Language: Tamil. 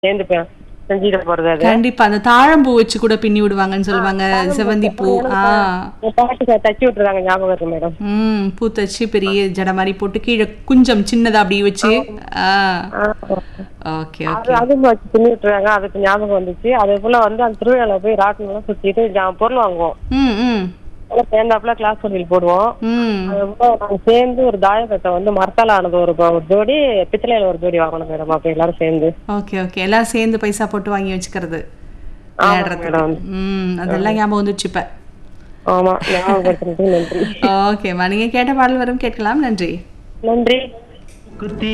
சேர்ந்து ப- செஞ்சுட்டு போறது அது கண்டிப்பா அந்த தாழம்பூ வச்சு கூட பின்னி விடுவாங்கன்னு சொல்லுவாங்க செவந்தி பூ ஆ என் பாட்டி ச- தச்சு விட்டுருக்காங்க ஞாபகம் இருக்கு மேடம் ம் பூ தச்சு பெரிய ஜடை மாதிரி போட்டு கீழே குஞ்சம் சின்னதா அப்படி வச்சு ஆ ஓகே அது அதுவும் வச்சு பின்னி விட்டுருக்காங்க அதுக்கு ஞாபகம் வந்துச்சு அதே போல வந்து அந்த திருவிழால போய் ராட்டினெல்லாம் சுத்திட்டு ஜா- பொருள் வாங்குவோம் ம் ம் அதெல்லாம் சேர்ந்தாப்புல கிளாஸ் பொருள் போடுவோம் ம் அது போல நாங்க சேர்ந்து ஒரு தாயக்கட்டை வந்து மரத்தால ஆனது ஒரு ப- ஒரு ஜோடி பித்தளையில ஒரு ஜோடி வாங்கணும் மேடம் அப்ப எல்லாரும் சேர்ந்து ஓகே ஓகே எல்லாரும் சேர்ந்து பைசா போட்டு வாங்கி வச்சுக்கிறது ஆமா விளையாடுறதுக்கு மேடம் ம் அதெல்லாம் ஞாபகம் வந்துச்சு இப்ப ஆமா ஞாபகப்படுத்துறதுக்கு நன்றி ஓகேம்மா நீங்க கேட்ட பாடல் வரும் கேட்கலாம் நன்றி நன்றி